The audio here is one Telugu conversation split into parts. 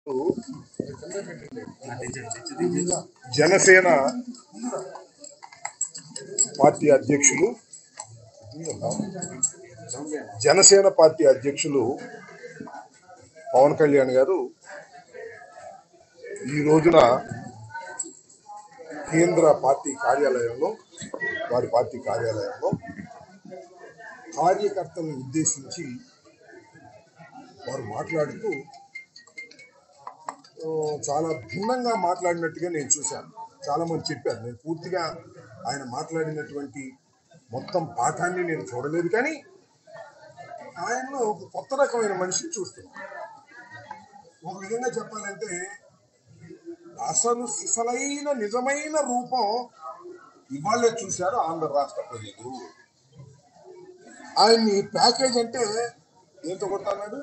జనసేన పార్టీ అధ్యక్షులు జనసేన పార్టీ అధ్యక్షులు పవన్ కళ్యాణ్ గారు ఈ రోజున కేంద్ర పార్టీ కార్యాలయంలో వారి పార్టీ కార్యాలయంలో కార్యకర్తలను ఉద్దేశించి వారు మాట్లాడుతూ ఆ, చాలా భిన్నంగా మాట్లాడినట్టుగా నేను చూశాను చాలా మంది చెప్పారు నేను పూర్తిగా ఆయన మాట్లాడినటువంటి మొత్తం పాఠాన్ని నేను చూడలేదు కానీ ఆయనలో ఒక కొత్త రకమైన మనిషిని చూస్తున్నాను ఒక విధంగా చెప్పాలంటే అసలు సిసలైన నిజమైన రూపం ఇవాళే చూశారు ఆంధ్ర రాష్ట్ర ప్రజలు ఆయన్ని ప్యాకేజ్ అంటే ఏంతో కొడతాడు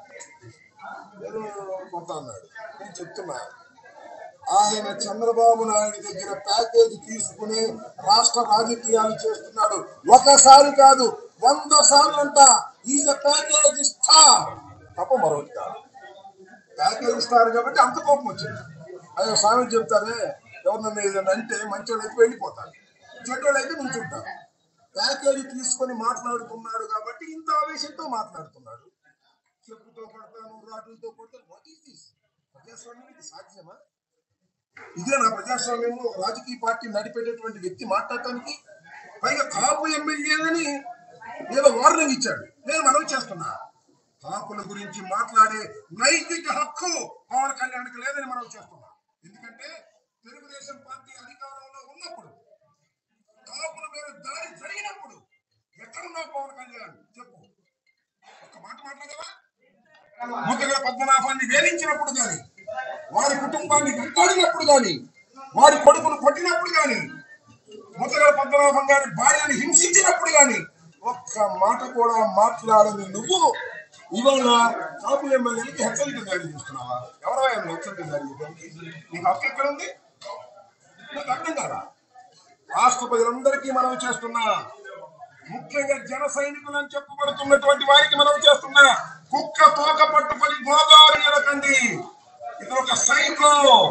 ఏదో కొడతా అన్నాడు నేను చెప్తున్నా ఆయన చంద్రబాబు నాయుడు దగ్గర ప్యాకేజ్ తీసుకుని రాష్ట్ర రాజకీయాలు చేస్తున్నాడు ఒకసారి కాదు వంద సార్లు అంట ఈజ్ ప్యాకేజ్ ఇస్తా తప్ప మరొకటి కాదు ప్యాకేజ్ ఇస్తారు కాబట్టి అంత కోపం వచ్చింది అయ్యో స్వామి చెప్తారే ఎవరినన్నా ఏదైనా అంటే మంచోళ్ళు అయితే వెళ్ళిపోతారు చెడ్డోళ్ళు అయితే నుంచుంటారు ప్యాకేజ్ తీసుకొని మాట్లాడుతున్నాడు కాబట్టి ఇంత ఆవేశంతో మాట్లాడుతున్నాడు చెప్పుతో కొడతాను రాటులతో కొడతాను వాట్ ఈస్ దిస్ ప్రజాస్వామ్యం ఇది సాధ్యమా ఇదే నా ప్రజాస్వామ్యంలో ఒక రాజకీయ పార్టీ నడిపేటటువంటి వ్యక్తి మాట్లాడటానికి పైగా కాపు ఎమ్మెల్యేలని ఏదో వార్నింగ్ ఇచ్చాడు నేను మనవి చేస్తున్నా కాపుల గురించి మాట్లాడే నైతిక హక్కు పవన్ కళ్యాణ్కి లేదని మనవి చేస్తున్నా ఎందుకంటే తెలుగుదేశం పార్టీ అధికారంలో ఉన్నప్పుడు కాపుల మీద దాడి జరిగినప్పుడు ఎక్కడున్నావు పవన్ కళ్యాణ్ చెప్పు ఒక్క మాట మాట్లాడవా ముద్దగా పద్మనాభాన్ని వేధించినప్పుడు గాని వారి కుటుంబాన్ని వెంటాడినప్పుడు గాని వారి కొడుకును కొట్టినప్పుడు గాని ముద్దగా పద్మనాభం గారి భార్యను హింసించినప్పుడు గాని ఒక్క మాట కూడా మాట్లాడని నువ్వు ఇవాళ కాపు ఎమ్మెల్యేలకి హెచ్చరిక జారీ చేస్తున్నావా ఎవరైనా హెచ్చరిక జారీ చేయడానికి నీకు హక్కు ఎక్కడ ఉంది నాకు అర్థం కాదా రాష్ట్ర ప్రజలందరికీ మనం చేస్తున్నా ముఖ్యంగా జన సైనికులు అని చెప్పబడుతున్నటువంటి వారికి మనం చేస్తున్నా కుక్క తోక పట్టుకొని గోదావరి ఎడకండి ఇది ఒక సైకో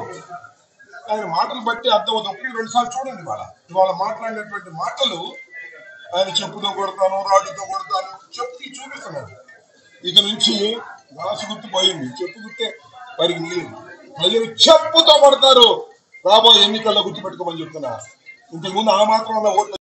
ఆయన మాటలు బట్టి అర్థం అవుతుంది ఒకటి రెండు సార్లు చూడండి ఇవాళ ఇవాళ మాట్లాడినటువంటి మాటలు ఆయన చెప్పుతో కొడతాను రాజుతో కొడతాను చెప్పు తీసి చూపిస్తున్నాడు ఇక నుంచి రాసు గుర్తు పోయింది చెప్పు గుర్తే వారికి నీళ్ళు ప్రజలు చెప్పుతో కొడతారు రాబోయే ఎన్నికల్లో గుర్తుపెట్టుకోమని చెప్తున్నా ఇంతకుముందు ఆ మాత్రం ఓట్లు